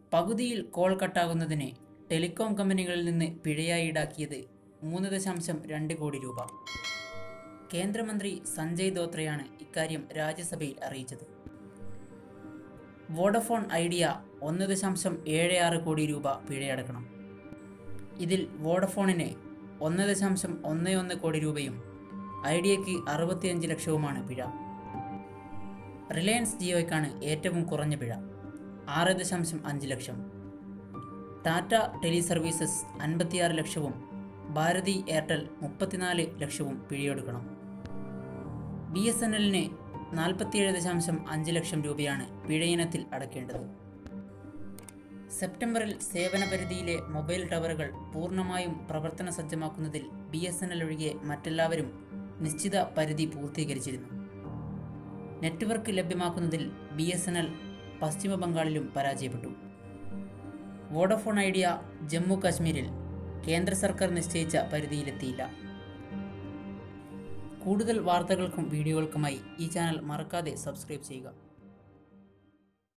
പകുതിയിൽ call കട്ടാകുന്നതിന് telecom കമ്പനികളിൽ നിന്ന് പിഴയായി ഈടാക്കിയത് മൂന്ന് ദശാംശം രണ്ട് കോടി രൂപ കേന്ദ്രമന്ത്രി സഞ്ജയ് ദോത്രയാണ് ഇക്കാര്യം രാജ്യസഭയിൽ അറിയിച്ചത് വോഡഫോൺ ഐഡിയ ഒന്ന് ദശാംശം ഏഴ് ആറ് കോടി രൂപ പിഴയടക്കണം ഇതിൽ വോഡഫോണിന് ഒന്ന് ദശാംശം ഒന്ന് ഒന്ന് കോടി രൂപയും ഐഡിയയ്ക്ക് അറുപത്തിയഞ്ച് ലക്ഷവുമാണ് പിഴ റിലയൻസ് ജിയോയ്ക്കാണ് ഏറ്റവും കുറഞ്ഞ പിഴ ആറ് ദശാംശം അഞ്ച് ലക്ഷം ടാറ്റ ടെലി സർവീസസ് അൻപത്തിയാറ് ലക്ഷവും ഭാരതി എയർടെൽ മുപ്പത്തിനാല് ലക്ഷവും പിഴയൊടുക്കണം ബി എസ് എൻ എല്ലിന് നാൽപ്പത്തിയേഴ് ദശാംശം അഞ്ച് ലക്ഷം രൂപയാണ് പിഴയിനത്തിൽ അടയ്ക്കേണ്ടത് സെപ്റ്റംബറിൽ സേവന പരിധിയിലെ മൊബൈൽ ടവറുകൾ പൂർണ്ണമായും പ്രവർത്തന സജ്ജമാക്കുന്നതിൽ ബി എസ് എൻ എൽ ഒഴികെ മറ്റെല്ലാവരും നിശ്ചിത പരിധി പൂർത്തീകരിച്ചിരുന്നു നെറ്റ്വർക്ക് ലഭ്യമാക്കുന്നതിൽ ബി എസ് എൻ എൽ പശ്ചിമ ബംഗാളിലും പരാജയപ്പെട്ടു വോഡഫോൺ ഐഡിയ ജമ്മു കാശ്മീരിൽ കേന്ദ്ര സർക്കാർ നിശ്ചയിച്ച പരിധിയിലെത്തിയില്ല കൂടുതൽ വാർത്തകൾക്കും വീഡിയോകൾക്കുമായി ഈ ചാനൽ മറക്കാതെ സബ്സ്ക്രൈബ് ചെയ്യുക